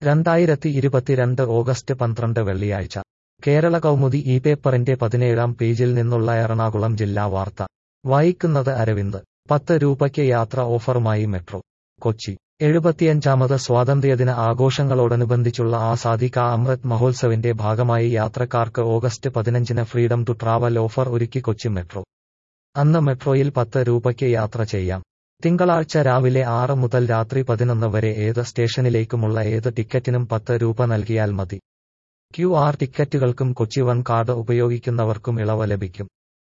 രണ്ടായിരത്തി ഇരുപത്തിരണ്ട് ഓഗസ്റ്റ് പന്ത്രണ്ട് വെള്ളിയാഴ്ച കേരള കൗമുദി ഈ പേപ്പറിന്റെ പതിനേഴാം പേജിൽ നിന്നുള്ള എറണാകുളം ജില്ലാ വാർത്ത വായിക്കുന്നത് അരവിന്ദ് പത്ത് രൂപയ്ക്ക് യാത്ര ഓഫറുമായി മെട്രോ കൊച്ചി എഴുപത്തിയഞ്ചാമത് സ്വാതന്ത്ര്യദിന ആഘോഷങ്ങളോടനുബന്ധിച്ചുള്ള ആസാദി കാ അമൃത് മഹോത്സവിന്റെ ഭാഗമായി യാത്രക്കാർക്ക് ഓഗസ്റ്റ് പതിനഞ്ചിന് ഫ്രീഡം ടു ട്രാവൽ ഓഫർ ഒരുക്കി കൊച്ചി മെട്രോ അന്ന് മെട്രോയിൽ പത്ത് രൂപയ്ക്ക് യാത്ര ചെയ്യാം തിങ്കളാഴ്ച രാവിലെ ആറ് മുതൽ രാത്രി പതിനൊന്ന് വരെ ഏത് സ്റ്റേഷനിലേക്കുമുള്ള ഏത് ടിക്കറ്റിനും പത്ത് രൂപ നൽകിയാൽ മതി ക്യു ആർ ടിക്കറ്റുകൾക്കും കൊച്ചി വൺ കാർഡ് ഉപയോഗിക്കുന്നവർക്കും ഇളവ് ലഭിക്കും